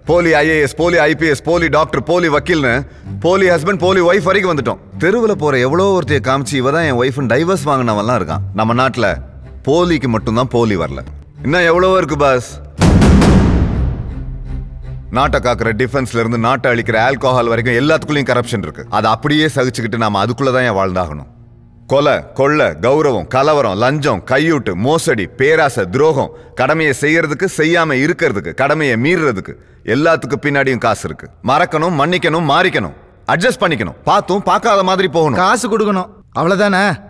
போலி ஐஏஎஸ் போலி ஐபிஎஸ் போலி டாக்டர் போலி வக்கீல்னு போலி ஹஸ்பண்ட் போலி ஒய்ஃப் வரைக்கும் வந்துட்டோம் தெருவில் போற எவ்வளோ ஒருத்தைய காமிச்சு இவ தான் என் ஒய்ஃப்னு டைவர்ஸ் வாங்கினவன்லாம் இருக்கான் நம்ம நாட்டில் போலிக்கு மட்டும்தான் போலி வரல இன்னும் எவ்வளவோ இருக்கு பாஸ் நாட்டை காக்கிற டிஃபென்ஸ்ல இருந்து நாட்டை அழிக்கிற ஆல்கோஹால் வரைக்கும் எல்லாத்துக்குள்ளயும் கரப்ஷன் இருக்கு அதை அப்படியே சகிச்சுக்கிட்டு நாம அதுக்குள்ள தான் ஏன் வாழ்ந்தாகணும் கொலை கொள்ளை கௌரவம் கலவரம் லஞ்சம் கையூட்டு மோசடி பேராசை துரோகம் கடமையை செய்யறதுக்கு செய்யாம இருக்கிறதுக்கு கடமையை மீறுறதுக்கு எல்லாத்துக்கு பின்னாடியும் காசு இருக்கு மறக்கணும் மன்னிக்கணும் மாறிக்கணும் அட்ஜஸ்ட் பண்ணிக்கணும் பார்த்தும் பார்க்காத மாதிரி போகணும் காசு கொடுக்கணும் அவ்வளவுதானே